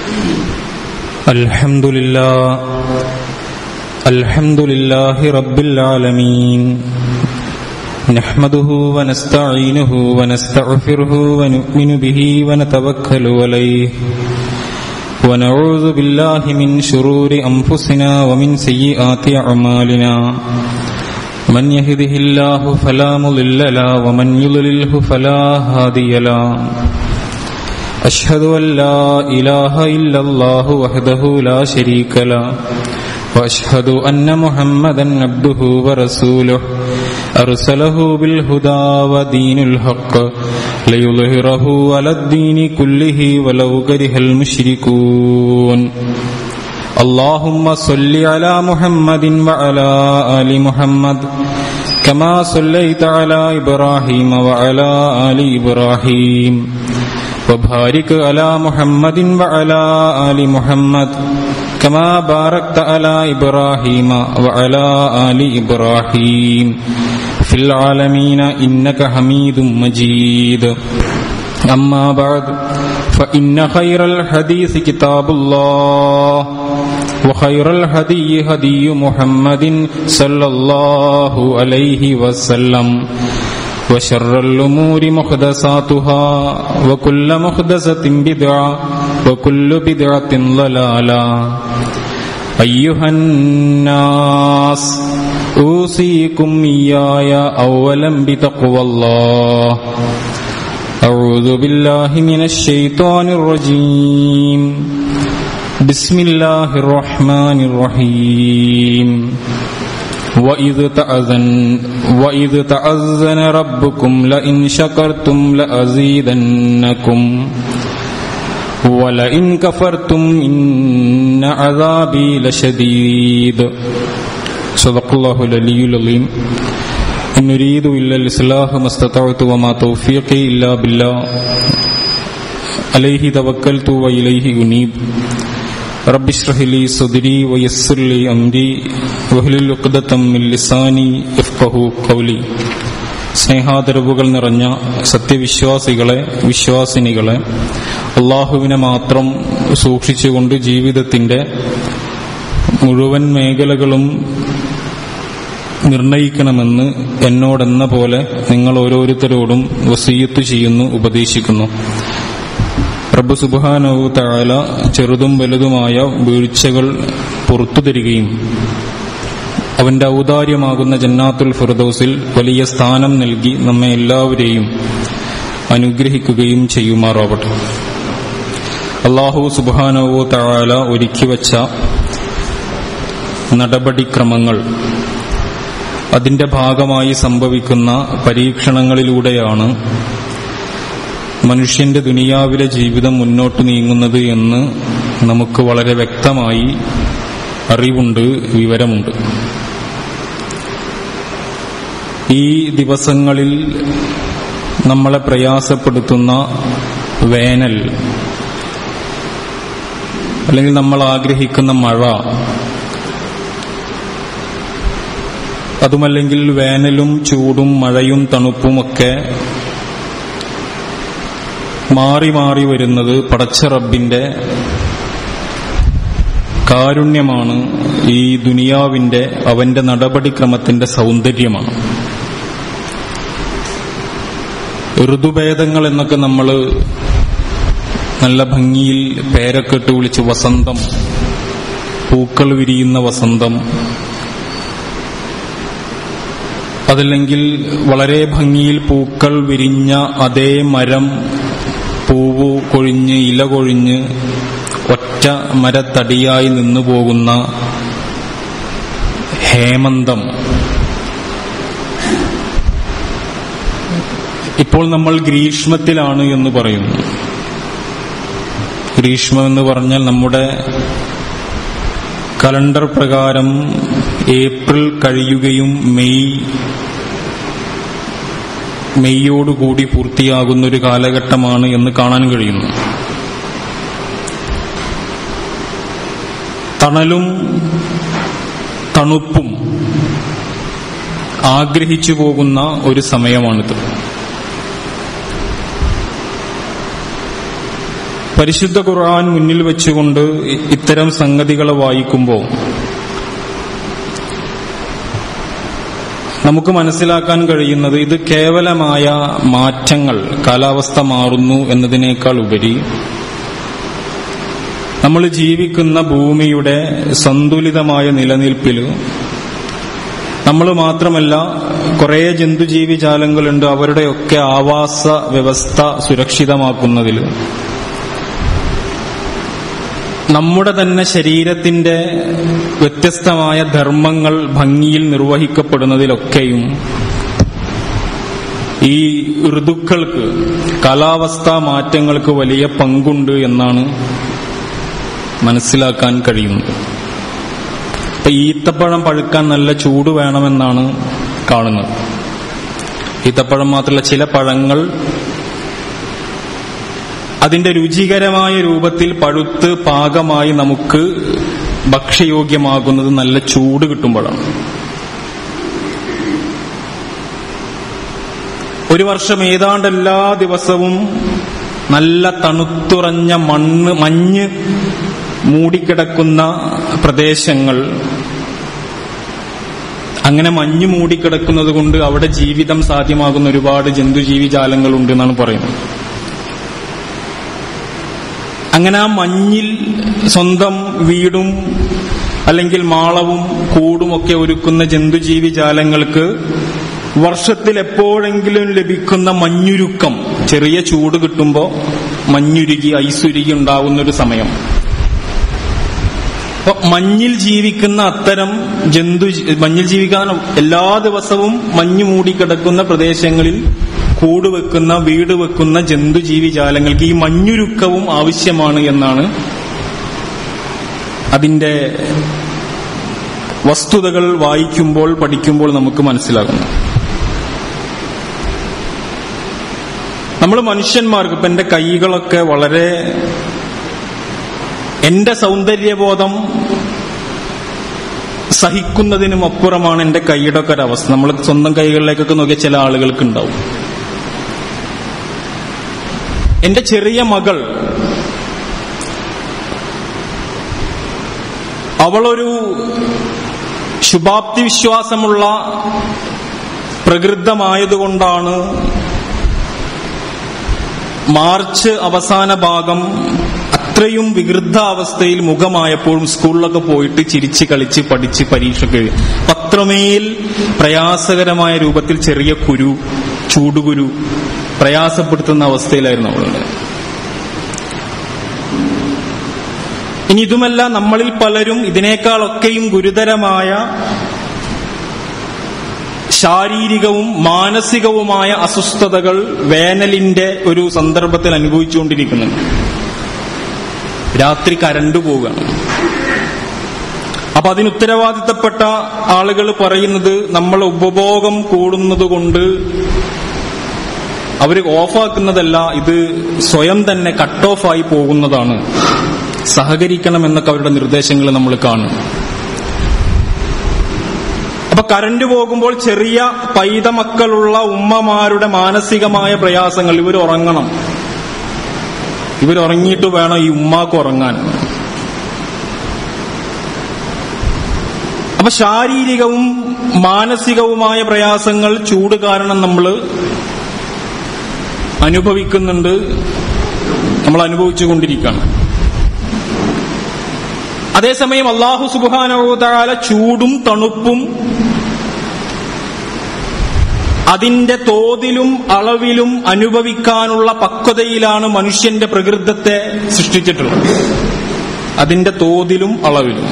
الحمد لله الحمد لله رب العالمين نحمده ونستعينه ونستغفره ونؤمن به ونتوكل عليه ونعوذ بالله من شرور أنفسنا ومن سيئات أعمالنا من يهده الله فلا مضل له ومن يضلله فلا هادي له أشهد أن لا إله إلا الله وحده لا شريك له وأشهد أن محمدا عبده ورسوله أرسله بالهدى ودين الحق ليظهره على الدين كله ولو كره المشركون اللهم صل على محمد وعلى آل محمد كما صليت على إبراهيم وعلى آل إبراهيم وبارك على محمد وعلى آل محمد كما باركت على إبراهيم وعلى آل إبراهيم في العالمين إنك حميد مجيد أما بعد فإن خير الحديث كتاب الله وخير الهدي هدي محمد صلى الله عليه وسلم وشر الأمور محدثاتها وكل محدثة بدعة وكل بدعة ضلالة أيها الناس أوصيكم إياي أولا بتقوى الله أعوذ بالله من الشيطان الرجيم بسم الله الرحمن الرحيم وإذ تأذن وإذ تأذن ربكم لئن شكرتم لأزيدنكم ولئن كفرتم إن عذابي لشديد صدق الله العلي العظيم إن نريد إلا الإصلاح ما استطعت وما توفيقي إلا بالله عليه توكلت وإليه أنيب رب اشرح لي صدري ويسر لي أمري واحلل عقدة من لساني يفقهوا قولي സ്നേഹാദരവുകൾ നിറഞ്ഞ സത്യവിശ്വാസികളെ വിശ്വാസിനികളെ അള്ളാഹുവിനെ മാത്രം സൂക്ഷിച്ചുകൊണ്ട് ജീവിതത്തിന്റെ മുഴുവൻ മേഖലകളും നിർണയിക്കണമെന്ന് എന്നോടെന്ന പോലെ നിങ്ങൾ ഓരോരുത്തരോടും വസീയത്ത് ചെയ്യുന്നു ഉപദേശിക്കുന്നു റബ്ബ് സുബാനവു താല ചെറുതും വലുതുമായ വീഴ്ചകൾ പുറത്തു തരികയും അവന്റെ ഔദാര്യമാകുന്ന ജന്നാത്തുൽ ഫിർദൌസിൽ വലിയ സ്ഥാനം നൽകി നമ്മെ എല്ലാവരെയും അനുഗ്രഹിക്കുകയും ചെയ്യുമാറാവട്ടെ അള്ളാഹു സുബാനവു താല ഒരുക്കി വച്ച നടപടിക്രമങ്ങൾ അതിന്റെ ഭാഗമായി സംഭവിക്കുന്ന പരീക്ഷണങ്ങളിലൂടെയാണ് മനുഷ്യന്റെ ദുനിയാവിലെ ജീവിതം മുന്നോട്ട് നീങ്ങുന്നത് എന്ന് നമുക്ക് വളരെ വ്യക്തമായി അറിവുണ്ട് വിവരമുണ്ട് ഈ ദിവസങ്ങളിൽ നമ്മളെ പ്രയാസപ്പെടുത്തുന്ന വേനൽ അല്ലെങ്കിൽ നമ്മൾ ആഗ്രഹിക്കുന്ന മഴ അതുമല്ലെങ്കിൽ വേനലും ചൂടും മഴയും തണുപ്പുമൊക്കെ മാറി മാറി വരുന്നത് പടച്ച റബ്ബിന്റെ കാരുണ്യമാണ് ഈ ദുനിയാവിന്റെ അവന്റെ നടപടിക്രമത്തിന്റെ സൗന്ദര്യമാണ് ഋതുഭേദങ്ങൾ എന്നൊക്കെ നമ്മൾ നല്ല ഭംഗിയിൽ പേരൊക്കെ ഇട്ട് വിളിച്ച് വസന്തം പൂക്കൾ വിരിയുന്ന വസന്തം അതല്ലെങ്കിൽ വളരെ ഭംഗിയിൽ പൂക്കൾ വിരിഞ്ഞ അതേ മരം പൂവ് കൊഴിഞ്ഞ് ഇല കൊഴിഞ്ഞ് ഒറ്റ മരത്തടിയായി നിന്നു പോകുന്ന ഹേമന്തം ഇപ്പോൾ നമ്മൾ ഗ്രീഷ്മത്തിലാണ് എന്ന് പറയുന്നു ഗ്രീഷ്മം എന്ന് പറഞ്ഞാൽ നമ്മുടെ കലണ്ടർ പ്രകാരം ഏപ്രിൽ കഴിയുകയും മെയ് മെയ്യോടുകൂടി പൂർത്തിയാകുന്ന ഒരു കാലഘട്ടമാണ് എന്ന് കാണാൻ കഴിയുന്നു തണലും തണുപ്പും ആഗ്രഹിച്ചു പോകുന്ന ഒരു സമയമാണിത് പരിശുദ്ധ ഖുർആൻ മുന്നിൽ വെച്ചുകൊണ്ട് ഇ- ഇത്തരം സംഗതികളെ വായിക്കുമ്പോൾ നമുക്ക് മനസ്സിലാക്കാൻ കഴിയുന്നത് ഇത് കേവലമായ മാറ്റങ്ങൾ കാലാവസ്ഥ മാറുന്നു എന്നതിനേക്കാൾ ഉപരി നമ്മൾ ജീവിക്കുന്ന ഭൂമിയുടെ സന്തുലിതമായ നിലനിൽപ്പിൽ നമ്മൾ മാത്രമല്ല കുറേ ജന്തുജീവിജാലങ്ങളുണ്ട് അവരുടെയൊക്കെ ആവാസ വ്യവസ്ഥ സുരക്ഷിതമാക്കുന്നതിൽ നമ്മുടെ തന്നെ ശരീരത്തിന്റെ വ്യത്യസ്തമായ ധർമ്മങ്ങൾ ഭംഗിയിൽ നിർവഹിക്കപ്പെടുന്നതിലൊക്കെയും ഈ ഋതുക്കൾക്ക് കാലാവസ്ഥാ മാറ്റങ്ങൾക്ക് വലിയ പങ്കുണ്ട് എന്നാണ് മനസ്സിലാക്കാൻ കഴിയുന്നത് ഇപ്പൊ ഈത്തപ്പഴം പഴുക്കാൻ നല്ല ചൂട് വേണമെന്നാണ് കാണുന്നത് ഈത്തപ്പഴം മാത്രമല്ല ചില പഴങ്ങൾ അതിന്റെ രുചികരമായ രൂപത്തിൽ പഴുത്ത് പാകമായി നമുക്ക് ഭക്ഷ്യയോഗ്യമാകുന്നത് നല്ല ചൂട് കിട്ടുമ്പോഴാണ് ഒരു വർഷം ഏതാണ്ട് എല്ലാ ദിവസവും നല്ല തണുത്തുറഞ്ഞ മണ്ണ് മഞ്ഞ് മൂടിക്കിടക്കുന്ന പ്രദേശങ്ങൾ അങ്ങനെ മഞ്ഞ് മൂടിക്കിടക്കുന്നത് കൊണ്ട് അവിടെ ജീവിതം സാധ്യമാകുന്ന ഒരുപാട് ജന്തുജീവിജാലങ്ങളുണ്ട് എന്നാണ് പറയുന്നത് അങ്ങനെ ആ മഞ്ഞിൽ സ്വന്തം വീടും അല്ലെങ്കിൽ മാളവും കൂടും ഒക്കെ ഒരുക്കുന്ന ജന്തുജീവിജാലങ്ങൾക്ക് വർഷത്തിൽ എപ്പോഴെങ്കിലും ലഭിക്കുന്ന മഞ്ഞുരുക്കം ചെറിയ ചൂട് കിട്ടുമ്പോൾ മഞ്ഞുരുകി ഐസുരുകി ഉണ്ടാകുന്ന ഒരു സമയം അപ്പൊ മഞ്ഞിൽ ജീവിക്കുന്ന അത്തരം ജന്തു മഞ്ഞിൽ ജീവിക്കാൻ എല്ലാ ദിവസവും മഞ്ഞ് മൂടിക്കിടക്കുന്ന പ്രദേശങ്ങളിൽ കൂട് വെക്കുന്ന വീട് വെക്കുന്ന ജന്തുജീവിജാലങ്ങൾക്ക് ഈ മഞ്ഞുരുക്കവും ആവശ്യമാണ് എന്നാണ് അതിന്റെ വസ്തുതകൾ വായിക്കുമ്പോൾ പഠിക്കുമ്പോൾ നമുക്ക് മനസ്സിലാകുന്നു നമ്മൾ മനുഷ്യന്മാർക്ക് ഇപ്പൊ എന്റെ കൈകളൊക്കെ വളരെ എന്റെ സൗന്ദര്യബോധം സഹിക്കുന്നതിനും അപ്പുറമാണ് എന്റെ കൈയുടെ ഒക്കെ ഒരവസ്ഥ നമ്മൾ സ്വന്തം കൈകളിലേക്കൊക്കെ നോക്കിയ ചില ആളുകൾക്ക് ഉണ്ടാവും എന്റെ ചെറിയ മകൾ അവളൊരു ശുഭാപ്തി വിശ്വാസമുള്ള പ്രകൃതമായതുകൊണ്ടാണ് മാർച്ച് അവസാന ഭാഗം അത്രയും വികൃത അവസ്ഥയിൽ മുഖമായപ്പോഴും സ്കൂളിലൊക്കെ പോയിട്ട് ചിരിച്ച് കളിച്ച് പഠിച്ച് പരീക്ഷ എഴുതി പത്രമേൽ പ്രയാസകരമായ രൂപത്തിൽ ചെറിയ കുരു ചൂടുകുരു പ്രയാസപ്പെടുത്തുന്ന അവസ്ഥയിലായിരുന്നു അവളുടെ ഇനി ഇതുമല്ല നമ്മളിൽ പലരും ഇതിനേക്കാളൊക്കെയും ഗുരുതരമായ ശാരീരികവും മാനസികവുമായ അസ്വസ്ഥതകൾ വേനലിന്റെ ഒരു സന്ദർഭത്തിൽ അനുഭവിച്ചുകൊണ്ടിരിക്കുന്നുണ്ട് രാത്രി കരണ്ട് പോവുകയാണ് അപ്പൊ അതിന് ഉത്തരവാദിത്തപ്പെട്ട ആളുകൾ പറയുന്നത് നമ്മൾ ഉപഭോഗം കൂടുന്നത് കൊണ്ട് അവർ ഓഫാക്കുന്നതല്ല ഇത് സ്വയം തന്നെ കട്ട് ഓഫ് ആയി പോകുന്നതാണ് സഹകരിക്കണം എന്നൊക്കെ അവരുടെ നിർദ്ദേശങ്ങൾ നമ്മൾ കാണും അപ്പൊ കറണ്ട് പോകുമ്പോൾ ചെറിയ പൈതമക്കളുള്ള ഉമ്മമാരുടെ മാനസികമായ പ്രയാസങ്ങൾ ഇവർ ഉറങ്ങണം ഇവരുറങ്ങിയിട്ട് വേണം ഈ ഉമ്മാക്ക് ഉറങ്ങാൻ അപ്പൊ ശാരീരികവും മാനസികവുമായ പ്രയാസങ്ങൾ ചൂട് കാരണം നമ്മൾ അനുഭവിക്കുന്നുണ്ട് നമ്മൾ അനുഭവിച്ചുകൊണ്ടിരിക്കുകയാണ് അതേസമയം അള്ളാഹു സുബാനോതാല ചൂടും തണുപ്പും അതിന്റെ തോതിലും അളവിലും അനുഭവിക്കാനുള്ള പക്വതയിലാണ് മനുഷ്യന്റെ പ്രകൃതത്തെ സൃഷ്ടിച്ചിട്ടുള്ളത് അതിന്റെ തോതിലും അളവിലും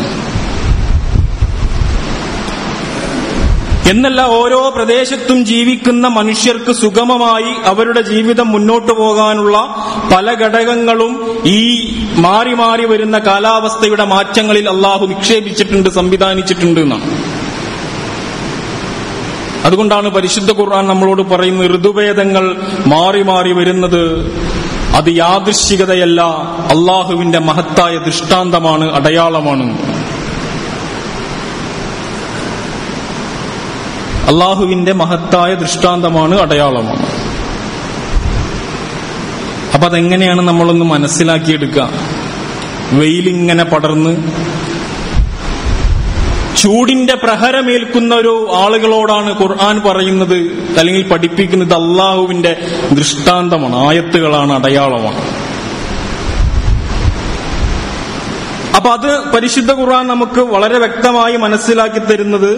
എന്നല്ല ഓരോ പ്രദേശത്തും ജീവിക്കുന്ന മനുഷ്യർക്ക് സുഗമമായി അവരുടെ ജീവിതം മുന്നോട്ടു പോകാനുള്ള പല ഘടകങ്ങളും ഈ മാറി മാറി വരുന്ന കാലാവസ്ഥയുടെ മാറ്റങ്ങളിൽ അള്ളാഹു നിക്ഷേപിച്ചിട്ടുണ്ട് സംവിധാനിച്ചിട്ടുണ്ട് എന്നാണ് അതുകൊണ്ടാണ് പരിശുദ്ധ ഖുർആൻ നമ്മളോട് പറയുന്നത് ഋതുഭേദങ്ങൾ മാറി മാറി വരുന്നത് അത് യാദൃശ്ചികതയല്ല അള്ളാഹുവിന്റെ മഹത്തായ ദൃഷ്ടാന്തമാണ് അടയാളമാണ് അള്ളാഹുവിന്റെ മഹത്തായ ദൃഷ്ടാന്തമാണ് അടയാളമാണ് അപ്പൊ അതെങ്ങനെയാണ് നമ്മളൊന്ന് മനസ്സിലാക്കിയെടുക്കുക വെയിലിങ്ങനെ പടർന്ന് ചൂടിന്റെ പ്രഹരമേൽക്കുന്ന ഒരു ആളുകളോടാണ് ഖുർആൻ പറയുന്നത് അല്ലെങ്കിൽ പഠിപ്പിക്കുന്നത് അള്ളാഹുവിന്റെ ദൃഷ്ടാന്തമാണ് ആയത്തുകളാണ് അടയാളമാണ് അപ്പൊ അത് പരിശുദ്ധ ഖുർആൻ നമുക്ക് വളരെ വ്യക്തമായി മനസ്സിലാക്കി തരുന്നത്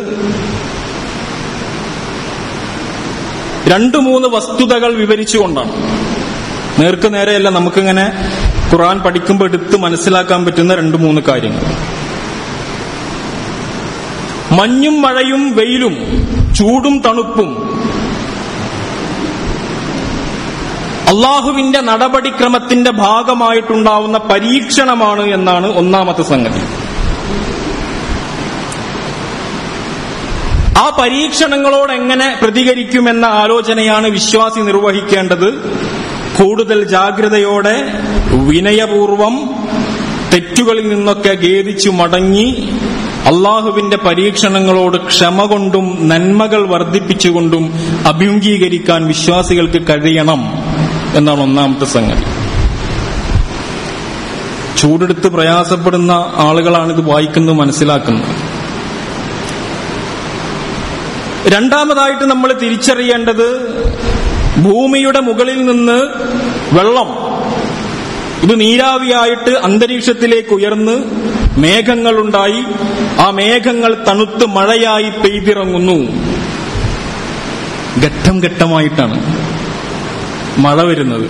രണ്ടു മൂന്ന് വസ്തുതകൾ വിവരിച്ചുകൊണ്ടാണ് നേർക്ക് നേരെയല്ല നമുക്കിങ്ങനെ ഖുർആൻ പഠിക്കുമ്പോൾ എടുത്ത് മനസ്സിലാക്കാൻ പറ്റുന്ന രണ്ടു മൂന്ന് കാര്യങ്ങൾ മഞ്ഞും മഴയും വെയിലും ചൂടും തണുപ്പും അള്ളാഹുവിന്റെ നടപടിക്രമത്തിന്റെ ഭാഗമായിട്ടുണ്ടാവുന്ന പരീക്ഷണമാണ് എന്നാണ് ഒന്നാമത്തെ സംഗതി ആ പരീക്ഷണങ്ങളോട് എങ്ങനെ പ്രതികരിക്കുമെന്ന ആലോചനയാണ് വിശ്വാസി നിർവഹിക്കേണ്ടത് കൂടുതൽ ജാഗ്രതയോടെ വിനയപൂർവം തെറ്റുകളിൽ നിന്നൊക്കെ ഖേദിച്ചു മടങ്ങി അള്ളാഹുവിന്റെ പരീക്ഷണങ്ങളോട് ക്ഷമ കൊണ്ടും നന്മകൾ വർദ്ധിപ്പിച്ചുകൊണ്ടും അഭിമുഖീകരിക്കാൻ വിശ്വാസികൾക്ക് കഴിയണം എന്നാണ് ഒന്നാമത്തെ സംഗതി ചൂടെടുത്ത് പ്രയാസപ്പെടുന്ന ആളുകളാണ് ഇത് വായിക്കുന്നത് മനസ്സിലാക്കുന്നത് രണ്ടാമതായിട്ട് നമ്മൾ തിരിച്ചറിയേണ്ടത് ഭൂമിയുടെ മുകളിൽ നിന്ന് വെള്ളം ഇത് നീരാവിയായിട്ട് അന്തരീക്ഷത്തിലേക്ക് ഉയർന്ന് മേഘങ്ങളുണ്ടായി ആ മേഘങ്ങൾ തണുത്ത് മഴയായി പെയ്തിറങ്ങുന്നു ഘട്ടം ഘട്ടമായിട്ടാണ് മഴ വരുന്നത്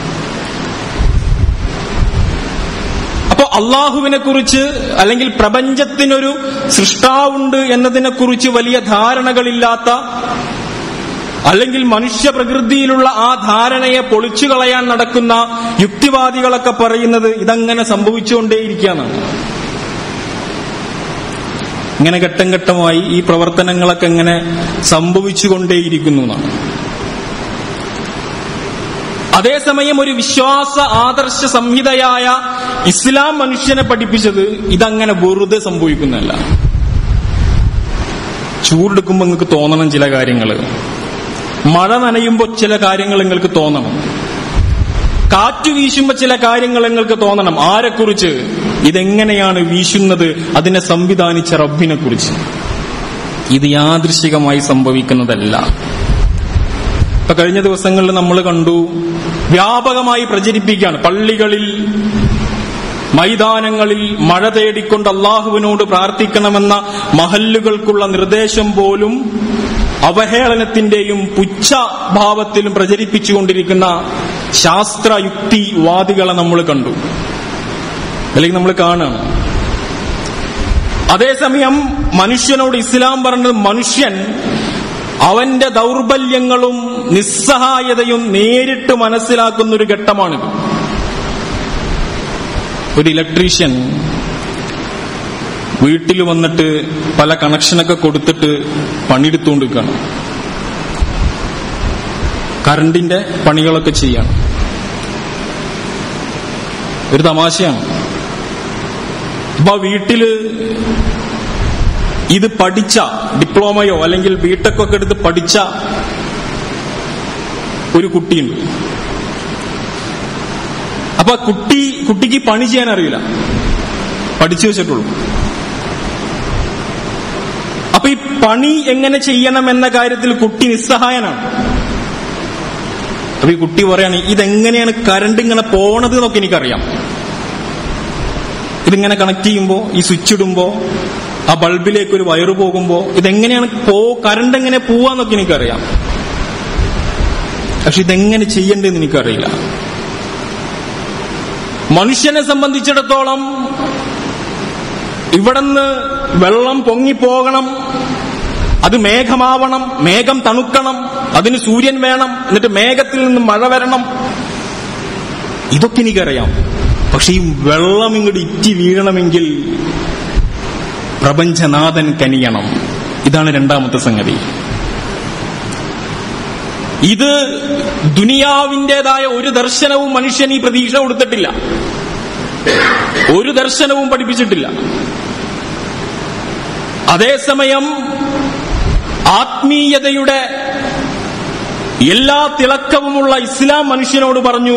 അപ്പോ അള്ളാഹുവിനെ കുറിച്ച് അല്ലെങ്കിൽ പ്രപഞ്ചത്തിനൊരു സൃഷ്ടാവുണ്ട് എന്നതിനെ കുറിച്ച് വലിയ ധാരണകളില്ലാത്ത അല്ലെങ്കിൽ മനുഷ്യ പ്രകൃതിയിലുള്ള ആ ധാരണയെ പൊളിച്ചു കളയാൻ നടക്കുന്ന യുക്തിവാദികളൊക്കെ പറയുന്നത് ഇതങ്ങനെ സംഭവിച്ചുകൊണ്ടേയിരിക്കുകയാണ് ഇങ്ങനെ ഘട്ടം ഘട്ടമായി ഈ പ്രവർത്തനങ്ങളൊക്കെ ഇങ്ങനെ സംഭവിച്ചുകൊണ്ടേയിരിക്കുന്നു എന്നാണ് അതേസമയം ഒരു വിശ്വാസ ആദർശ സംഹിതയായ ഇസ്ലാം മനുഷ്യനെ പഠിപ്പിച്ചത് ഇതങ്ങനെ വെറുതെ സംഭവിക്കുന്നതല്ല ചൂടെടുക്കുമ്പോൾ നിങ്ങൾക്ക് തോന്നണം ചില കാര്യങ്ങൾ മഴ നനയുമ്പോൾ ചില കാര്യങ്ങൾ നിങ്ങൾക്ക് തോന്നണം കാറ്റ് വീശുമ്പോൾ ചില കാര്യങ്ങൾ നിങ്ങൾക്ക് തോന്നണം ആരെക്കുറിച്ച് ഇതെങ്ങനെയാണ് വീശുന്നത് അതിനെ സംവിധാനിച്ച റബ്ബിനെ കുറിച്ച് ഇത് യാദൃശികമായി സംഭവിക്കുന്നതല്ല ഇപ്പൊ കഴിഞ്ഞ ദിവസങ്ങളിൽ നമ്മൾ കണ്ടു വ്യാപകമായി പ്രചരിപ്പിക്കുകയാണ് പള്ളികളിൽ മൈതാനങ്ങളിൽ മഴ തേടിക്കൊണ്ട് അള്ളാഹുവിനോട് പ്രാർത്ഥിക്കണമെന്ന മഹല്ലുകൾക്കുള്ള നിർദ്ദേശം പോലും അവഹേളനത്തിന്റെയും പുച്ഛഭാവത്തിലും പ്രചരിപ്പിച്ചുകൊണ്ടിരിക്കുന്ന ശാസ്ത്രയുക്തിവാദികളെ നമ്മൾ കണ്ടു അല്ലെങ്കിൽ നമ്മൾ കാണുകയാണ് അതേസമയം മനുഷ്യനോട് ഇസ്ലാം പറഞ്ഞത് മനുഷ്യൻ അവന്റെ ദൗർബല്യങ്ങളും നിസ്സഹായതയും നേരിട്ട് മനസ്സിലാക്കുന്ന ഒരു ഘട്ടമാണിത് ഒരു ഇലക്ട്രീഷ്യൻ വീട്ടിൽ വന്നിട്ട് പല കണക്ഷനൊക്കെ കൊടുത്തിട്ട് പണിയെടുത്തുകൊണ്ടിരിക്കുകയാണ് കറണ്ടിന്റെ പണികളൊക്കെ ചെയ്യാണ് ഒരു തമാശയാണ് അപ്പൊ വീട്ടില് ഇത് പഠിച്ച ഡിപ്ലോമയോ അല്ലെങ്കിൽ ബിടെക് ഒക്കെ എടുത്ത് പഠിച്ച ഒരു കുട്ടിയുണ്ട് അപ്പൊ കുട്ടി കുട്ടിക്ക് പണി ചെയ്യാൻ അറിയില്ല പഠിച്ചു വെച്ചിട്ടുള്ളൂ അപ്പൊ ഈ പണി എങ്ങനെ ചെയ്യണം എന്ന കാര്യത്തിൽ കുട്ടി നിസ്സഹായനാണ് അപ്പൊ ഈ കുട്ടി പറയാണ് ഇതെങ്ങനെയാണ് കറണ്ട് ഇങ്ങനെ പോണത് എന്നൊക്കെ എനിക്കറിയാം ഇതിങ്ങനെ കണക്ട് ചെയ്യുമ്പോ ഈ സ്വിച്ച് ഇടുമ്പോ ആ ബൾബിലേക്ക് ഒരു വയറ് പോകുമ്പോ ഇതെങ്ങനെയാണ് പോ കറണ്ട് എങ്ങനെ പോവാന്നൊക്കെ എനിക്കറിയാം പക്ഷെ ഇതെങ്ങനെ ചെയ്യണ്ടെന്ന് എനിക്കറിയില്ല മനുഷ്യനെ സംബന്ധിച്ചിടത്തോളം ഇവിടുന്ന് വെള്ളം പൊങ്ങിപ്പോകണം അത് മേഘമാവണം മേഘം തണുക്കണം അതിന് സൂര്യൻ വേണം എന്നിട്ട് മേഘത്തിൽ നിന്ന് മഴ വരണം ഇതൊക്കെ എനിക്കറിയാം പക്ഷെ ഈ വെള്ളം ഇങ്ങോട്ട് ഇറ്റി വീഴണമെങ്കിൽ പ്രപഞ്ചനാഥൻ കനിയണം ഇതാണ് രണ്ടാമത്തെ സംഗതി ഇത് ദുനിയാവിന്റേതായ ഒരു ദർശനവും മനുഷ്യൻ ഈ പ്രതീക്ഷ കൊടുത്തിട്ടില്ല ഒരു ദർശനവും പഠിപ്പിച്ചിട്ടില്ല അതേസമയം ആത്മീയതയുടെ എല്ലാ തിളക്കവുമുള്ള ഇസ്ലാം മനുഷ്യനോട് പറഞ്ഞു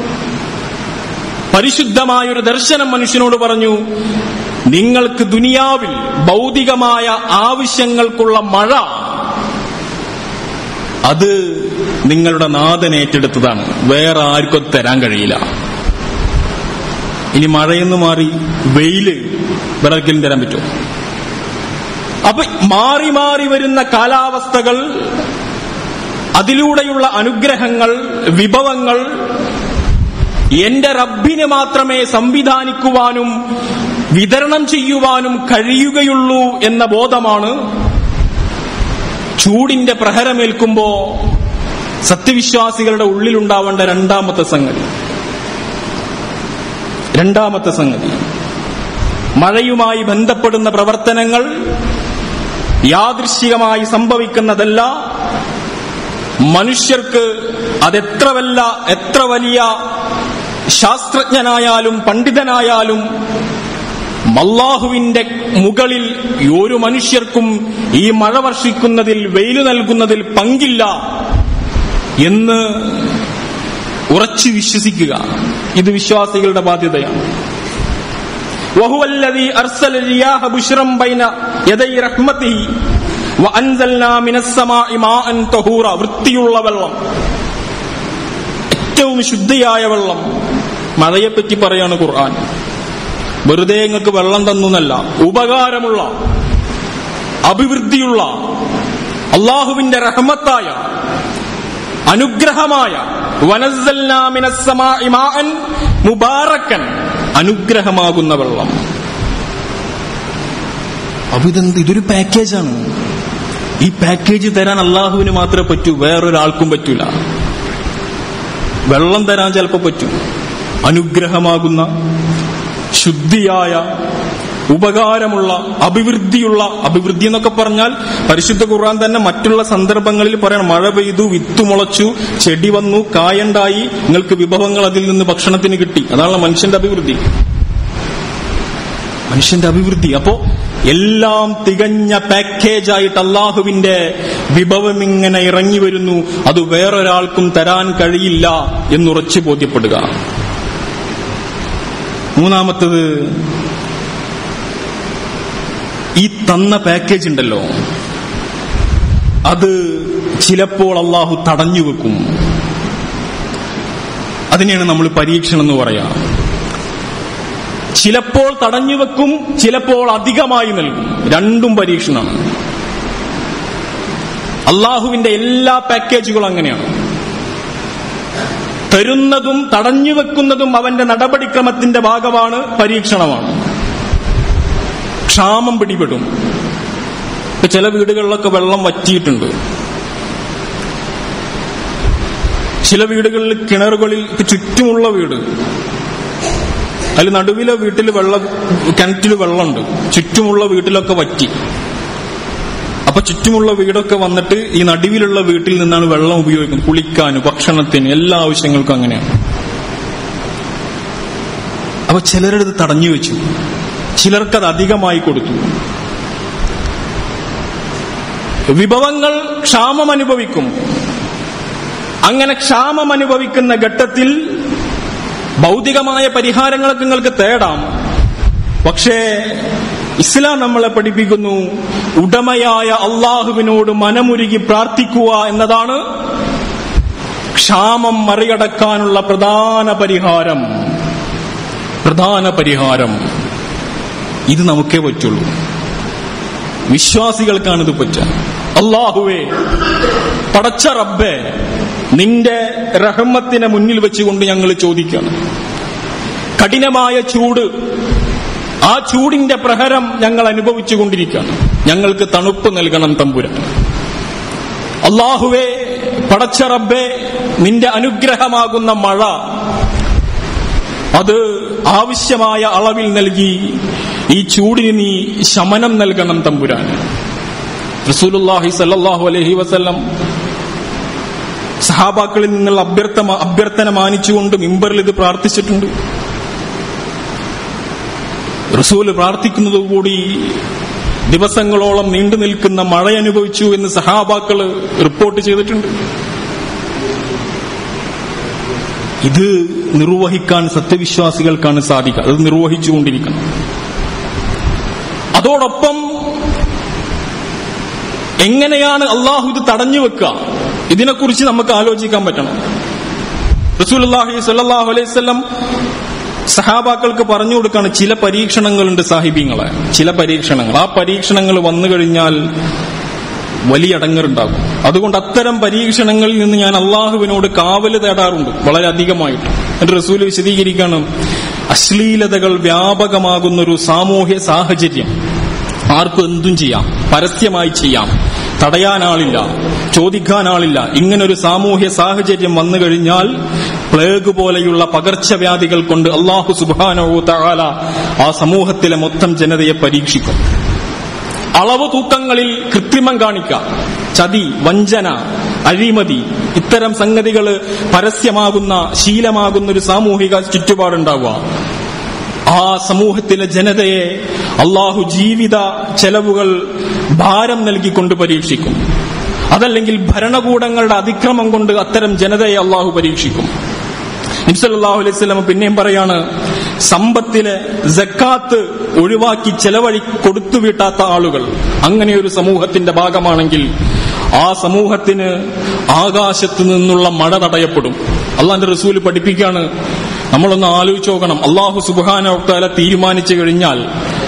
പരിശുദ്ധമായ ഒരു ദർശനം മനുഷ്യനോട് പറഞ്ഞു നിങ്ങൾക്ക് ദുനിയാവിൽ ഭൗതികമായ ആവശ്യങ്ങൾക്കുള്ള മഴ അത് നിങ്ങളുടെ നാഥൻ ഏറ്റെടുത്തതാണ് വേറെ ആർക്കും അത് തരാൻ കഴിയില്ല ഇനി മഴയെന്ന് മാറി വെയില് വേറെ ആർക്കെങ്കിലും തരാൻ പറ്റുമോ അപ്പൊ മാറി മാറി വരുന്ന കാലാവസ്ഥകൾ അതിലൂടെയുള്ള അനുഗ്രഹങ്ങൾ വിഭവങ്ങൾ എന്റെ റബ്ബിന് മാത്രമേ സംവിധാനിക്കുവാനും വിതരണം ചെയ്യുവാനും കഴിയുകയുള്ളൂ എന്ന ബോധമാണ് ചൂടിന്റെ പ്രഹരമേൽക്കുമ്പോ സത്യവിശ്വാസികളുടെ ഉള്ളിലുണ്ടാവേണ്ട രണ്ടാമത്തെ സംഗതി രണ്ടാമത്തെ സംഗതി മഴയുമായി ബന്ധപ്പെടുന്ന പ്രവർത്തനങ്ങൾ യാദൃശികമായി സംഭവിക്കുന്നതല്ല മനുഷ്യർക്ക് അതെത്ര വല്ല എത്ര വലിയ ശാസ്ത്രജ്ഞനായാലും പണ്ഡിതനായാലും അള്ളാഹുവിന്റെ മുകളിൽ ഒരു മനുഷ്യർക്കും ഈ മഴ വർഷിക്കുന്നതിൽ വെയില് നൽകുന്നതിൽ പങ്കില്ല എന്ന് ഉറച്ചു വിശ്വസിക്കുക ഇത് വിശ്വാസികളുടെ ബാധ്യതയാണ് وهو الذي أرسل الرياح بشرا بين يدي رحمته وأنزلنا من السماء ماء طهورا വൃത്തിയുള്ള വെള്ളം ഏറ്റവും ശുദ്ധിയായ വെള്ളം മഴയെപ്പറ്റി പറയാണ് ഖുർആൻ വെറുതെ നിങ്ങൾക്ക് വെള്ളം തന്നല്ല ഉപകാരമുള്ള അഭിവൃദ്ധിയുള്ള അള്ളാഹുവിന്റെ റഹ്മത്തായ അനുഗ്രഹമായ വനസ്സൽനാ മിനസ്സമാഇ മാഅൻ മുബാറക്കൻ അനുഗ്രഹമാകുന്ന വെള്ളം അപ്പൊ ഇതെന്ത് ഇതൊരു പാക്കേജാണ് ഈ പാക്കേജ് തരാൻ അള്ളാഹുവിന് മാത്രമേ പറ്റൂ വേറൊരാൾക്കും പറ്റൂല വെള്ളം തരാൻ ചിലപ്പോൾ പറ്റും അനുഗ്രഹമാകുന്ന ശുദ്ധിയായ ഉപകാരമുള്ള അഭിവൃദ്ധിയുള്ള അഭിവൃദ്ധി എന്നൊക്കെ പറഞ്ഞാൽ പരിശുദ്ധ ഖുർആൻ തന്നെ മറ്റുള്ള സന്ദർഭങ്ങളിൽ പറയണം മഴ പെയ്തു വിത്ത് മുളച്ചു ചെടി വന്നു കായണ്ടായി നിങ്ങൾക്ക് വിഭവങ്ങൾ അതിൽ നിന്ന് ഭക്ഷണത്തിന് കിട്ടി അതാണ് മനുഷ്യന്റെ അഭിവൃദ്ധി മനുഷ്യന്റെ അഭിവൃദ്ധി അപ്പോ എല്ലാം തികഞ്ഞ പാക്കേജായിട്ട് അള്ളാഹുവിന്റെ വിഭവം ഇങ്ങനെ ഇറങ്ങി വരുന്നു അത് വേറൊരാൾക്കും തരാൻ കഴിയില്ല എന്നുറച്ചു ബോധ്യപ്പെടുക മൂന്നാമത്തത് ഈ തന്ന പാക്കേജ് ഉണ്ടല്ലോ അത് ചിലപ്പോൾ അള്ളാഹു തടഞ്ഞു വെക്കും അതിനെയാണ് നമ്മൾ പരീക്ഷണം എന്ന് പറയാം ചിലപ്പോൾ തടഞ്ഞു വെക്കും ചിലപ്പോൾ അധികമായി നൽകും രണ്ടും പരീക്ഷണമാണ് അള്ളാഹുവിന്റെ എല്ലാ പാക്കേജുകളും അങ്ങനെയാണ് തരുന്നതും തടഞ്ഞു വെക്കുന്നതും അവന്റെ നടപടിക്രമത്തിന്റെ ഭാഗമാണ് പരീക്ഷണമാണ് ക്ഷാമം പിടിപെടും ഇപ്പൊ ചില വീടുകളിലൊക്കെ വെള്ളം വറ്റിയിട്ടുണ്ട് ചില വീടുകളിൽ കിണറുകളിൽ ഇപ്പൊ ചുറ്റുമുള്ള വീട് അതിൽ നടുവിലെ വീട്ടിൽ വെള്ളം കിണറ്റിൽ വെള്ളമുണ്ട് ചുറ്റുമുള്ള വീട്ടിലൊക്കെ വറ്റി അപ്പൊ ചുറ്റുമുള്ള വീടൊക്കെ വന്നിട്ട് ഈ നടുവിലുള്ള വീട്ടിൽ നിന്നാണ് വെള്ളം ഉപയോഗിക്കുന്നത് കുളിക്കാനും ഭക്ഷണത്തിന് എല്ലാ ആവശ്യങ്ങൾക്കും അങ്ങനെയാണ് അപ്പൊ ചിലരത് തടഞ്ഞു വെച്ചു ചിലർക്കത് അധികമായി കൊടുത്തു വിഭവങ്ങൾ ക്ഷാമം അനുഭവിക്കും അങ്ങനെ ക്ഷാമം അനുഭവിക്കുന്ന ഘട്ടത്തിൽ ഭൗതികമായ പരിഹാരങ്ങളൊക്കെ നിങ്ങൾക്ക് തേടാം പക്ഷേ ഇസ്ലാം നമ്മളെ പഠിപ്പിക്കുന്നു ഉടമയായ അള്ളാഹുവിനോട് മനമുരുകി പ്രാർത്ഥിക്കുക എന്നതാണ് ക്ഷാമം മറികടക്കാനുള്ള പ്രധാന പരിഹാരം പ്രധാന പരിഹാരം ഇത് നമുക്കേ പറ്റുള്ളൂ വിശ്വാസികൾക്കാണ് ഇത് പറ്റുക അള്ളാഹുവേ പടച്ച റബ്ബേ നിന്റെ റഹമ്മത്തിനെ മുന്നിൽ വെച്ചുകൊണ്ട് ഞങ്ങൾ ചോദിക്കണം കഠിനമായ ചൂട് ആ ചൂടിന്റെ പ്രഹരം ഞങ്ങൾ അനുഭവിച്ചുകൊണ്ടിരിക്കുകയാണ് ഞങ്ങൾക്ക് തണുപ്പ് നൽകണം തമ്പുരാൻ അള്ളാഹുവേ പടച്ച റബ്ബേ നിന്റെ അനുഗ്രഹമാകുന്ന മഴ അത് ആവശ്യമായ അളവിൽ നൽകി ഈ ചൂടിന് നീ ശമനം നൽകണം തമ്പുരാൻ റസൂലുല്ലാഹി സല്ലാഹു അലഹി വസല്ലം സഹാബാക്കളിൽ നിന്നുള്ള അഭ്യർത്ഥ അഭ്യർത്ഥന മാനിച്ചുകൊണ്ട് മിമ്പറിൽ ഇത് പ്രാർത്ഥിച്ചിട്ടുണ്ട് റസൂല് പ്രാർത്ഥിക്കുന്നതുകൂടി ദിവസങ്ങളോളം നീണ്ടു നിൽക്കുന്ന മഴ അനുഭവിച്ചു എന്ന് സഹാബാക്കള് റിപ്പോർട്ട് ചെയ്തിട്ടുണ്ട് ഇത് നിർവഹിക്കാൻ സത്യവിശ്വാസികൾക്കാണ് സാധിക്കുക അത് നിർവഹിച്ചുകൊണ്ടിരിക്കണം അതോടൊപ്പം എങ്ങനെയാണ് അള്ളാഹു ഇത് തടഞ്ഞു വെക്കുക ഇതിനെക്കുറിച്ച് നമുക്ക് ആലോചിക്കാൻ പറ്റണം റസൂലുള്ളാഹി സ്വല്ലല്ലാഹു അലൈഹി വസല്ലം സഹാബാക്കൾക്ക് പറഞ്ഞു കൊടുക്കാണ് ചില പരീക്ഷണങ്ങളുണ്ട് സാഹിബിങ്ങളെ ചില പരീക്ഷണങ്ങൾ ആ പരീക്ഷണങ്ങൾ വന്നു കഴിഞ്ഞാൽ വലിയ അടങ്ങറുണ്ടാകും അതുകൊണ്ട് അത്തരം പരീക്ഷണങ്ങളിൽ നിന്ന് ഞാൻ അള്ളാഹുവിനോട് കാവല് തേടാറുണ്ട് വളരെ അധികമായിട്ട് എന്നിട്ട് റസൂൽ വിശദീകരിക്കാണ് അശ്ലീലതകൾ വ്യാപകമാകുന്ന ഒരു സാമൂഹ്യ സാഹചര്യം ആർക്കും എന്തും ചെയ്യാം പരസ്യമായി ചെയ്യാം തടയാനാളില്ല ചോദിക്കാനാളില്ല ഇങ്ങനൊരു സാമൂഹ്യ സാഹചര്യം വന്നു കഴിഞ്ഞാൽ പ്ലേഗ് പോലെയുള്ള പകർച്ചവ്യാധികൾ കൊണ്ട് അള്ളാഹു സുബാനോ തആല ആ സമൂഹത്തിലെ മൊത്തം ജനതയെ പരീക്ഷിക്കും അളവ് തൂക്കങ്ങളിൽ കൃത്രിമം കാണിക്കുക ചതി വഞ്ചന അഴിമതി ഇത്തരം സംഗതികൾ പരസ്യമാകുന്ന ശീലമാകുന്ന ഒരു സാമൂഹിക ചുറ്റുപാടുണ്ടാവുക ആ സമൂഹത്തിലെ ജനതയെ അള്ളാഹു ജീവിത ചെലവുകൾ ഭാരം നൽകിക്കൊണ്ട് പരീക്ഷിക്കും അതല്ലെങ്കിൽ ഭരണകൂടങ്ങളുടെ അതിക്രമം കൊണ്ട് അത്തരം ജനതയെ അള്ളാഹു പരീക്ഷിക്കും നിംസല്ലാഹു അലൈഹി സ്വലം പിന്നെയും പറയാണ് സമ്പത്തിലെ ജക്കാത്ത് ഒഴിവാക്കി ചെലവഴി കൊടുത്തു വീട്ടാത്ത ആളുകൾ അങ്ങനെ ഒരു സമൂഹത്തിന്റെ ഭാഗമാണെങ്കിൽ ആ സമൂഹത്തിന് ആകാശത്ത് നിന്നുള്ള മഴ തടയപ്പെടും അള്ളാന്റെ റസൂല് പഠിപ്പിക്കാണ് നമ്മളൊന്ന് ആലോചിച്ച് നോക്കണം അള്ളാഹു സുബാന തീരുമാനിച്ചു കഴിഞ്ഞാൽ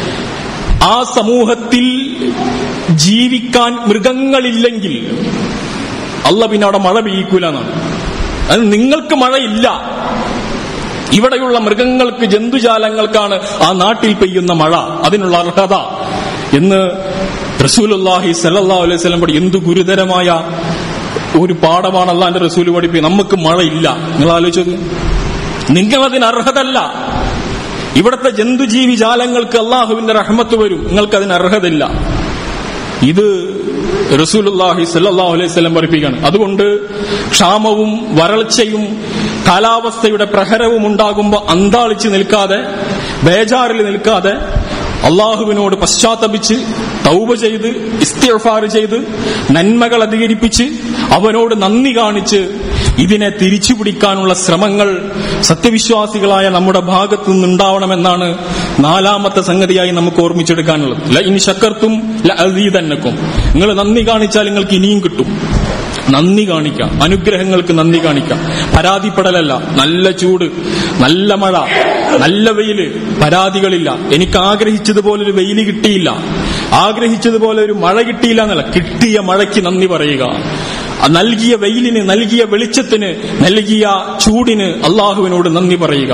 ആ സമൂഹത്തിൽ ജീവിക്കാൻ മൃഗങ്ങളില്ലെങ്കിൽ അല്ല പിന്നെ അവിടെ മഴ പെയ്യിക്കൂല എന്നാണ് അത് നിങ്ങൾക്ക് മഴയില്ല ഇവിടെയുള്ള മൃഗങ്ങൾക്ക് ജന്തുജാലങ്ങൾക്കാണ് ആ നാട്ടിൽ പെയ്യുന്ന മഴ അതിനുള്ള അർഹത എന്ന് റസൂലുല്ലാഹി സല്ലല്ലാഹു അലൈഹി വസല്ലം പഠി എന്ത് ഗുരുതരമായ ഒരു പാഠമാണ് അള്ളാന്റെ റസൂല് പഠിപ്പിക്കുന്നത് നമുക്ക് മഴയില്ല നിങ്ങൾ ആലോചിച്ചത് നിങ്ങളതിന് അർഹതല്ല ഇവിടുത്തെ ജന്തുജീവി ജാലങ്ങൾക്ക് അള്ളാഹുവിന്റെ റഹ്മത്ത് വരും നിങ്ങൾക്ക് അതിന് അർഹതയില്ല ഇത് റസൂലുല്ലാഹി സല്ലല്ലാഹു അലൈഹി വസല്ലം പഠിപ്പിക്കുകയാണ് അതുകൊണ്ട് ക്ഷാമവും വരൾച്ചയും കാലാവസ്ഥയുടെ പ്രഹരവും ഉണ്ടാകുമ്പോൾ അന്താളിച്ച് നിൽക്കാതെ ബേജാറിൽ നിൽക്കാതെ അള്ളാഹുവിനോട് പശ്ചാത്തപിച്ച് തൗബ ചെയ്ത് ഇസ്തിഫാർ ചെയ്ത് നന്മകൾ അധികരിപ്പിച്ച് അവനോട് നന്ദി കാണിച്ച് ഇതിനെ തിരിച്ചുപിടിക്കാനുള്ള ശ്രമങ്ങൾ സത്യവിശ്വാസികളായ നമ്മുടെ ഭാഗത്തു നിന്നുണ്ടാവണമെന്നാണ് നാലാമത്തെ സംഗതിയായി നമുക്ക് ഓർമ്മിച്ചെടുക്കാനുള്ളത് ല ഇനി ശക്കർത്തും തന്നക്കും നിങ്ങൾ നന്ദി കാണിച്ചാൽ നിങ്ങൾക്ക് ഇനിയും കിട്ടും നന്ദി കാണിക്കാം അനുഗ്രഹങ്ങൾക്ക് നന്ദി കാണിക്കാം പരാതിപ്പെടലല്ല നല്ല ചൂട് നല്ല മഴ നല്ല വെയില് പരാതികളില്ല എനിക്ക് ആഗ്രഹിച്ചതുപോലെ ഒരു വെയില് കിട്ടിയില്ല ആഗ്രഹിച്ചതുപോലെ ഒരു മഴ കിട്ടിയില്ല എന്നല്ല കിട്ടിയ മഴയ്ക്ക് നന്ദി പറയുക നൽകിയ വെയിലിന് നൽകിയ വെളിച്ചത്തിന് നൽകിയ ചൂടിന് അള്ളാഹുവിനോട് നന്ദി പറയുക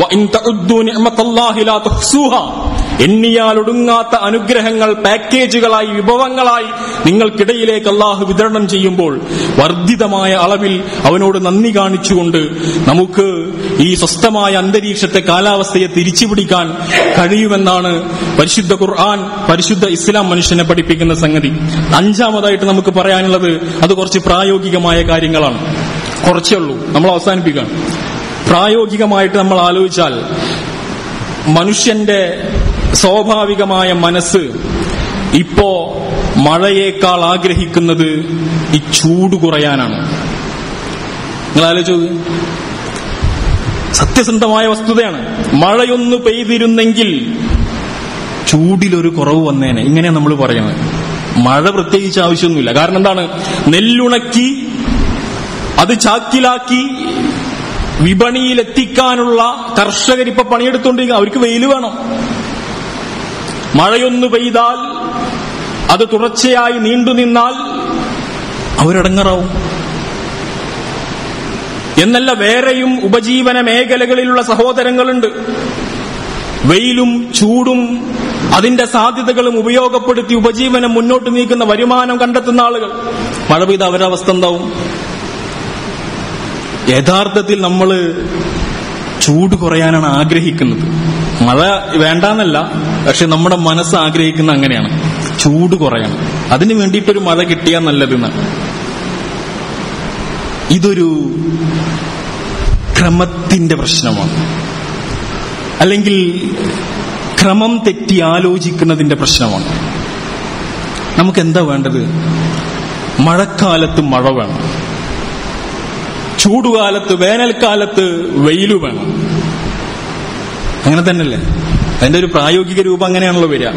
എണ്ണിയാൽ ഒടുങ്ങാത്ത അനുഗ്രഹങ്ങൾ പാക്കേജുകളായി വിഭവങ്ങളായി നിങ്ങൾക്കിടയിലേക്ക് അള്ളാഹു വിതരണം ചെയ്യുമ്പോൾ വർദ്ധിതമായ അളവിൽ അവനോട് നന്ദി കാണിച്ചുകൊണ്ട് നമുക്ക് ഈ സ്വസ്ഥമായ അന്തരീക്ഷത്തെ കാലാവസ്ഥയെ തിരിച്ചുപിടിക്കാൻ കഴിയുമെന്നാണ് പരിശുദ്ധ ഖുർആൻ പരിശുദ്ധ ഇസ്ലാം മനുഷ്യനെ പഠിപ്പിക്കുന്ന സംഗതി അഞ്ചാമതായിട്ട് നമുക്ക് പറയാനുള്ളത് അത് കുറച്ച് പ്രായോഗികമായ കാര്യങ്ങളാണ് കുറച്ചേ ഉള്ളൂ നമ്മൾ അവസാനിപ്പിക്കാം പ്രായോഗികമായിട്ട് നമ്മൾ ആലോചിച്ചാൽ മനുഷ്യന്റെ സ്വാഭാവികമായ മനസ്സ് ഇപ്പോ മഴയേക്കാൾ ആഗ്രഹിക്കുന്നത് ഈ ചൂട് കുറയാനാണ് നിങ്ങൾ ആലോചിച്ചു സത്യസന്ധമായ വസ്തുതയാണ് മഴയൊന്ന് പെയ്തിരുന്നെങ്കിൽ ചൂടിലൊരു കുറവ് വന്നേനെ ഇങ്ങനെയാണ് നമ്മൾ പറയുന്നത് മഴ പ്രത്യേകിച്ച് ആവശ്യമൊന്നുമില്ല കാരണം എന്താണ് നെല്ലുണക്കി അത് ചാക്കിലാക്കി വിപണിയിലെത്തിക്കാനുള്ള കർഷകർ ഇപ്പൊ പണിയെടുത്തോണ്ടിരിക്കുക അവർക്ക് വെയിൽ വേണം മഴയൊന്നു പെയ്താൽ അത് തുടർച്ചയായി നീണ്ടു നിന്നാൽ അവരടങ്ങറാവും എന്നല്ല വേറെയും ഉപജീവന മേഖലകളിലുള്ള സഹോദരങ്ങളുണ്ട് വെയിലും ചൂടും അതിന്റെ സാധ്യതകളും ഉപയോഗപ്പെടുത്തി ഉപജീവനം മുന്നോട്ട് നീക്കുന്ന വരുമാനം കണ്ടെത്തുന്ന ആളുകൾ മഴ പെയ്ത അവരുടെ അവസ്ഥ എന്താവും യഥാർത്ഥത്തിൽ നമ്മൾ ചൂട് കുറയാനാണ് ആഗ്രഹിക്കുന്നത് മഴ വേണ്ടാന്നല്ല പക്ഷെ നമ്മുടെ മനസ്സ് ആഗ്രഹിക്കുന്ന അങ്ങനെയാണ് ചൂട് കുറയണം അതിനു വേണ്ടിയിട്ടൊരു മഴ കിട്ടിയാൽ നല്ലതെന്നാണ് ഇതൊരു ക്രമത്തിന്റെ പ്രശ്നമാണ് അല്ലെങ്കിൽ ക്രമം തെറ്റി ആലോചിക്കുന്നതിന്റെ പ്രശ്നമാണ് നമുക്ക് എന്താ വേണ്ടത് മഴക്കാലത്ത് മഴ വേണം ചൂടുകാലത്ത് വേനൽക്കാലത്ത് വെയിലു വേണം അങ്ങനെ തന്നെയല്ലേ അതിന്റെ ഒരു പ്രായോഗിക രൂപം അങ്ങനെയാണല്ലോ വരിക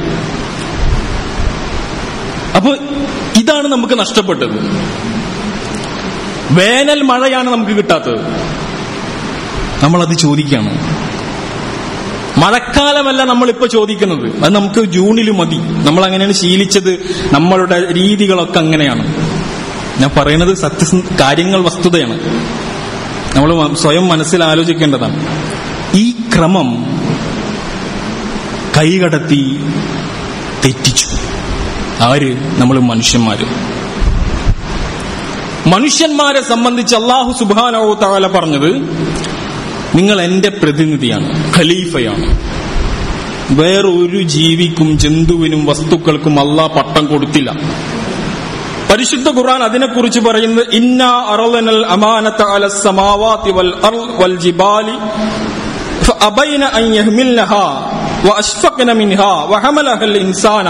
അപ്പൊ ഇതാണ് നമുക്ക് നഷ്ടപ്പെട്ടത് വേനൽ മഴയാണ് നമുക്ക് കിട്ടാത്തത് നമ്മളത് ചോദിക്കുകയാണ് മഴക്കാലമല്ല നമ്മളിപ്പോ ചോദിക്കുന്നത് അത് നമുക്ക് ജൂണിൽ മതി നമ്മൾ അങ്ങനെയാണ് ശീലിച്ചത് നമ്മളുടെ രീതികളൊക്കെ അങ്ങനെയാണ് ഞാൻ പറയുന്നത് സത്യ കാര്യങ്ങൾ വസ്തുതയാണ് നമ്മൾ സ്വയം മനസ്സിൽ ആലോചിക്കേണ്ടതാണ് ഈ ക്രമം കൈകടത്തി തെറ്റിച്ചു ആര് നമ്മൾ മനുഷ്യന്മാര് മനുഷ്യന്മാരെ സംബന്ധിച്ച് അള്ളാഹു സുബാനോ താല പറഞ്ഞത് നിങ്ങൾ എന്റെ പ്രതിനിധിയാണ് ഖലീഫയാണ് വേറൊരു ജീവിക്കും ജന്തുവിനും വസ്തുക്കൾക്കും അള്ളാഹ് പട്ടം കൊടുത്തില്ല പരിശുദ്ധ ഖുർആൻ അതിനെക്കുറിച്ച് പറയുന്നത് ഇന്നാ അറളനൽ അമാനത അല സമാവാതി വൽ അർള് വൽ ജിബാലി فأبين أن يحملنها وأشفقن منها وحملها الإنسان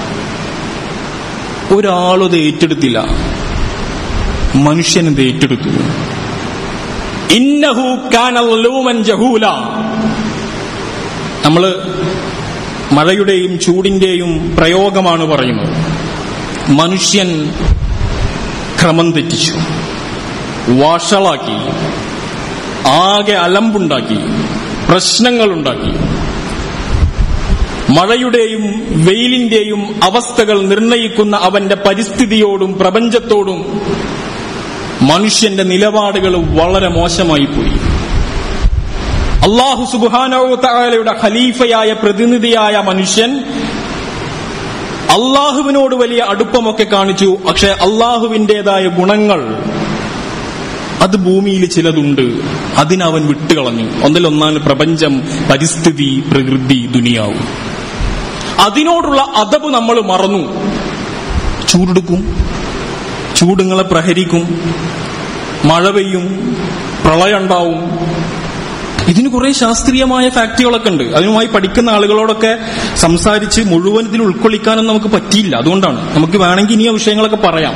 ഒരാളും ഇത് ഏറ്റെടുത്തില്ല മനുഷ്യൻ ഇത് ഏറ്റെടുത്തു ഇന്നഹു കാന ലൂമൻ ജഹൂല നമ്മള് മഴയുടെയും ചൂടിന്റെയും പ്രയോഗമാണ് പറയുന്നത് മനുഷ്യൻ ക്രമം തെറ്റിച്ചു വാഷളാക്കി ആകെ അലമ്പുണ്ടാക്കി പ്രശ്നങ്ങളുണ്ടാക്കി മഴയുടെയും വെയിലിന്റെയും അവസ്ഥകൾ നിർണയിക്കുന്ന അവന്റെ പരിസ്ഥിതിയോടും പ്രപഞ്ചത്തോടും മനുഷ്യന്റെ നിലപാടുകൾ വളരെ മോശമായി പോയി അള്ളാഹു സുബാനോ താലയുടെ ഖലീഫയായ പ്രതിനിധിയായ മനുഷ്യൻ അള്ളാഹുവിനോട് വലിയ അടുപ്പമൊക്കെ കാണിച്ചു പക്ഷെ അള്ളാഹുവിന്റേതായ ഗുണങ്ങൾ അത് ഭൂമിയിൽ ചിലതുണ്ട് അതിനവൻ വിട്ടുകളഞ്ഞു ഒന്നിലൊന്നാണ് പ്രപഞ്ചം പരിസ്ഥിതി പ്രകൃതി ദുനിയാവും അതിനോടുള്ള അതബ് നമ്മൾ മറന്നു ചൂടെടുക്കും ചൂടുങ്ങളെ പ്രഹരിക്കും മഴ പെയ്യും പ്രളയം ഉണ്ടാവും ഇതിന് കുറെ ശാസ്ത്രീയമായ ഫാക്ടുകളൊക്കെ ഉണ്ട് അതിനുമായി പഠിക്കുന്ന ആളുകളോടൊക്കെ സംസാരിച്ച് മുഴുവൻ ഇതിൽ ഉൾക്കൊള്ളിക്കാനും നമുക്ക് പറ്റിയില്ല അതുകൊണ്ടാണ് നമുക്ക് വേണമെങ്കിൽ ഇനി ആ വിഷയങ്ങളൊക്കെ പറയാം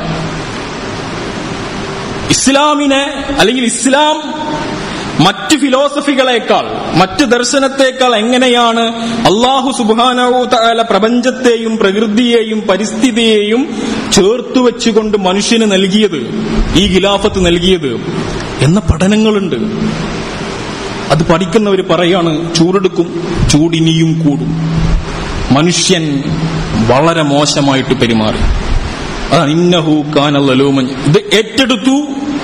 ഇസ്ലാമിനെ അല്ലെങ്കിൽ ഇസ്ലാം മറ്റ് ഫിലോസഫികളെക്കാൾ മറ്റ് ദർശനത്തെക്കാൾ എങ്ങനെയാണ് അള്ളാഹു സുബാനവു താല പ്രപഞ്ചത്തെയും പ്രകൃതിയെയും പരിസ്ഥിതിയെയും ചേർത്തു വെച്ചുകൊണ്ട് മനുഷ്യന് നൽകിയത് ഈ ഗിലാഫത്ത് നൽകിയത് എന്ന പഠനങ്ങളുണ്ട് അത് പഠിക്കുന്നവർ പറയാണ് ചൂടെടുക്കും ചൂടിനിയും കൂടും മനുഷ്യൻ വളരെ മോശമായിട്ട് പെരുമാറി അതാണ് ഇന്നഹു കാനല്ലൂമൻ ഇത് ഏറ്റെടുത്തു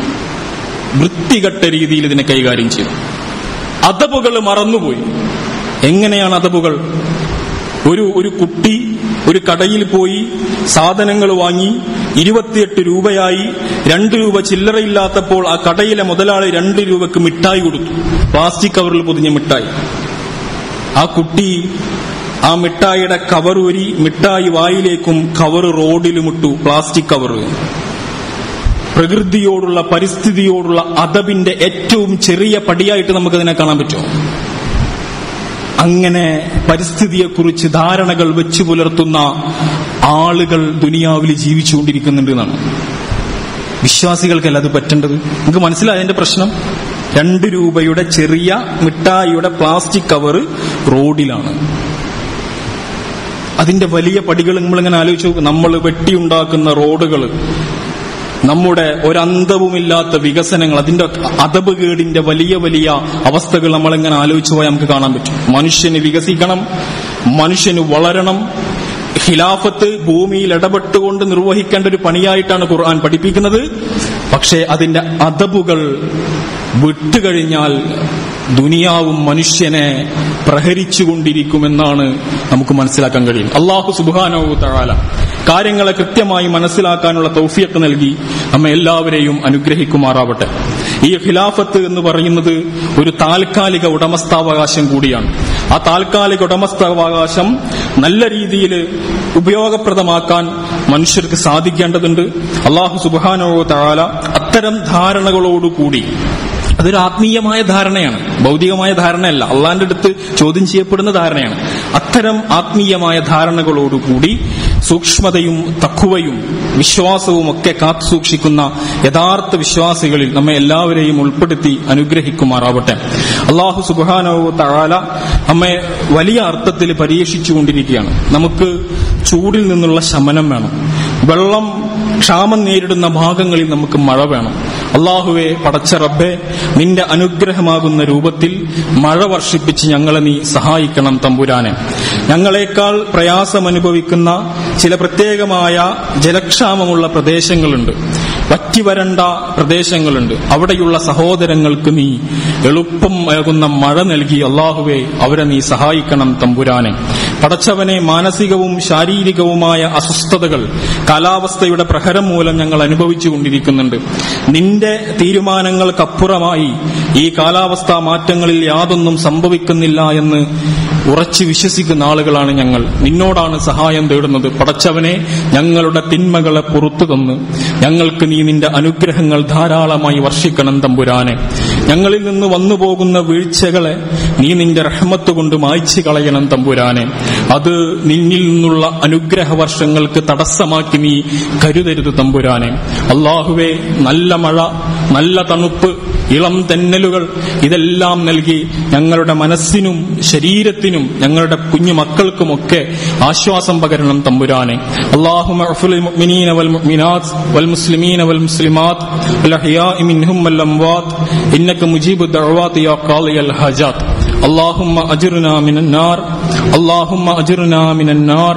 വൃത്തികെട്ട രീതിയിൽ ഇതിനെ കൈകാര്യം ചെയ്തു അതബുകൾ മറന്നുപോയി എങ്ങനെയാണ് അതബുകൾ ഒരു ഒരു കുട്ടി ഒരു കടയിൽ പോയി സാധനങ്ങൾ വാങ്ങി ഇരുപത്തിയെട്ട് രൂപയായി രണ്ട് രൂപ ചില്ലറയില്ലാത്തപ്പോൾ ആ കടയിലെ മുതലാളി രണ്ട് രൂപക്ക് മിഠായി കൊടുത്തു പ്ലാസ്റ്റിക് കവറിൽ പൊതിഞ്ഞ മിഠായി ആ കുട്ടി ആ മിഠായിയുടെ കവർ ഊരി മിഠായി വായിലേക്കും കവർ റോഡിലും ഇട്ടു പ്ലാസ്റ്റിക് കവർ പ്രകൃതിയോടുള്ള പരിസ്ഥിതിയോടുള്ള അതബിന്റെ ഏറ്റവും ചെറിയ പടിയായിട്ട് നമുക്കതിനെ കാണാൻ പറ്റുമോ അങ്ങനെ പരിസ്ഥിതിയെക്കുറിച്ച് ധാരണകൾ വെച്ചു പുലർത്തുന്ന ആളുകൾ ദുനിയാവിൽ ജീവിച്ചുകൊണ്ടിരിക്കുന്നുണ്ട് എന്നാണ് വിശ്വാസികൾക്കല്ല അത് പറ്റേണ്ടത് നിങ്ങൾക്ക് മനസ്സിലായ അതിന്റെ പ്രശ്നം രണ്ട് രൂപയുടെ ചെറിയ മിഠായിയുടെ പ്ലാസ്റ്റിക് കവർ റോഡിലാണ് അതിന്റെ വലിയ പടികൾ നമ്മളിങ്ങനെ ആലോചിച്ച് നോക്കും നമ്മൾ വെട്ടിയുണ്ടാക്കുന്ന റോഡുകൾ നമ്മുടെ ഒരന്തവുമില്ലാത്ത വികസനങ്ങൾ അതിന്റെ അതപകേടിന്റെ വലിയ വലിയ അവസ്ഥകൾ നമ്മളിങ്ങനെ ആലോചിച്ചു പോയാൽ നമുക്ക് കാണാൻ പറ്റും മനുഷ്യന് വികസിക്കണം മനുഷ്യന് വളരണം ഖിലാഫത്ത് ഭൂമിയിൽ ഇടപെട്ടുകൊണ്ട് നിർവഹിക്കേണ്ട ഒരു പണിയായിട്ടാണ് ഖുർആൻ പഠിപ്പിക്കുന്നത് പക്ഷേ അതിന്റെ അതബുകൾ വിട്ടുകഴിഞ്ഞാൽ ദുനിയാവും മനുഷ്യനെ പ്രഹരിച്ചുകൊണ്ടിരിക്കുമെന്നാണ് നമുക്ക് മനസ്സിലാക്കാൻ കഴിയും അള്ളാഹു സുബാനോ തഴാല കാര്യങ്ങളെ കൃത്യമായി മനസ്സിലാക്കാനുള്ള തൗഫിയത്ത് നൽകി നമ്മെ എല്ലാവരെയും അനുഗ്രഹിക്കുമാറാവട്ടെ ഈ ഖിലാഫത്ത് എന്ന് പറയുന്നത് ഒരു താൽക്കാലിക ഉടമസ്ഥാവകാശം കൂടിയാണ് ആ താൽക്കാലിക ഉടമസ്ഥാവകാശം നല്ല രീതിയിൽ ഉപയോഗപ്രദമാക്കാൻ മനുഷ്യർക്ക് സാധിക്കേണ്ടതുണ്ട് അള്ളാഹു സുബാനോ താല അത്തരം ധാരണകളോടുകൂടി അതൊരു ആത്മീയമായ ധാരണയാണ് ഭൗതികമായ ധാരണയല്ല അള്ളാന്റെ അടുത്ത് ചോദ്യം ചെയ്യപ്പെടുന്ന ധാരണയാണ് അത്തരം ആത്മീയമായ ധാരണകളോടുകൂടി സൂക്ഷ്മതയും തക്കുവയും വിശ്വാസവും ഒക്കെ കാത്തു സൂക്ഷിക്കുന്ന യഥാർത്ഥ വിശ്വാസികളിൽ നമ്മെ എല്ലാവരെയും ഉൾപ്പെടുത്തി അനുഗ്രഹിക്കുമാറാവട്ടെ അള്ളാഹു സുബാനവു തഴാല നമ്മെ വലിയ അർത്ഥത്തിൽ പരീക്ഷിച്ചുകൊണ്ടിരിക്കുകയാണ് നമുക്ക് ചൂടിൽ നിന്നുള്ള ശമനം വേണം വെള്ളം ക്ഷാമം നേരിടുന്ന ഭാഗങ്ങളിൽ നമുക്ക് മഴ വേണം അള്ളാഹുവെ പടച്ച റബ്ബെ നിന്റെ അനുഗ്രഹമാകുന്ന രൂപത്തിൽ മഴ വർഷിപ്പിച്ച് ഞങ്ങളെ നീ സഹായിക്കണം തമ്പുരാനെ ഞങ്ങളെക്കാൾ പ്രയാസം അനുഭവിക്കുന്ന ചില പ്രത്യേകമായ ജലക്ഷാമമുള്ള പ്രദേശങ്ങളുണ്ട് വറ്റിവരണ്ട പ്രദേശങ്ങളുണ്ട് അവിടെയുള്ള സഹോദരങ്ങൾക്ക് നീ എളുപ്പമാകുന്ന മഴ നൽകി അള്ളാഹുവെ അവരെ നീ സഹായിക്കണം തമ്പുരാനെ പടച്ചവനെ മാനസികവും ശാരീരികവുമായ അസ്വസ്ഥതകൾ കാലാവസ്ഥയുടെ പ്രഹരം മൂലം ഞങ്ങൾ അനുഭവിച്ചുകൊണ്ടിരിക്കുന്നുണ്ട് നിന്റെ തീരുമാനങ്ങൾക്കപ്പുറമായി ഈ കാലാവസ്ഥാ മാറ്റങ്ങളിൽ യാതൊന്നും സംഭവിക്കുന്നില്ല എന്ന് ഉറച്ചു വിശ്വസിക്കുന്ന ആളുകളാണ് ഞങ്ങൾ നിന്നോടാണ് സഹായം തേടുന്നത് പടച്ചവനെ ഞങ്ങളുടെ തിന്മകളെ പുറത്തു തന്ന് ഞങ്ങൾക്ക് നീ നിന്റെ അനുഗ്രഹങ്ങൾ ധാരാളമായി വർഷിക്കണം തമ്പുരാനെ ഞങ്ങളിൽ നിന്ന് വന്നു പോകുന്ന വീഴ്ചകളെ നീ നിന്റെ റഹ്മത്ത് കൊണ്ട് മായ്ച്ചു കളയണം തമ്പുരാനെ അത് നിന്നിൽ നിന്നുള്ള അനുഗ്രഹ വർഷങ്ങൾക്ക് തടസ്സമാക്കി നീ കരുതരുത് തമ്പുരാനെ അള്ളാഹുവെ നല്ല മഴ നല്ല തണുപ്പ് ഇളം തെന്നലുകൾ ഇതെല്ലാം നൽകി ഞങ്ങളുടെ മനസ്സിനും ശരീരത്തിനും ഞങ്ങളുടെ കുഞ്ഞു മക്കൾക്കുമൊക്കെ ആശ്വാസം പകരണം തമ്പുരാനെ അള്ളാഹുമീന والمسلمين والمسلمات والأحياء منهم والأموات إنك مجيب الدعوات يا قاضي الحاجات اللهم أجرنا من النار اللهم أجرنا من النار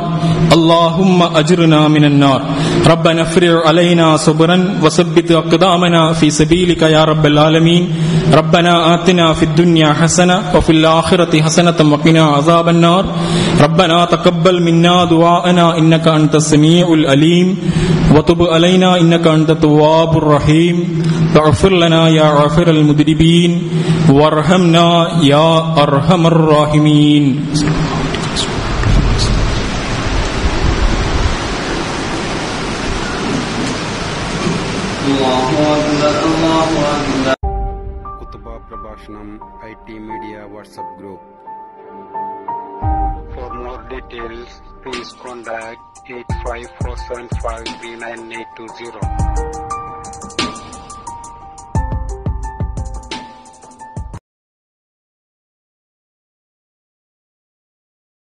اللهم أجرنا من النار ربنا افرغ علينا صبرا وثبت أقدامنا في سبيلك يا رب العالمين ربنا آتنا في الدنيا حسنة وفي الآخرة حسنة وقنا عذاب النار ربنا تقبل منا دعاءنا إنك أنت السميع العليم وتب علينا إنك أنت التواب الرحيم واغفر لنا يا غافر المذنبين وارحمنا يا أرحم الراحمين കുത്തുബ പ്രഭാഷണം I T media WhatsApp group for more details please contact eight five four seven five three nine eight two zero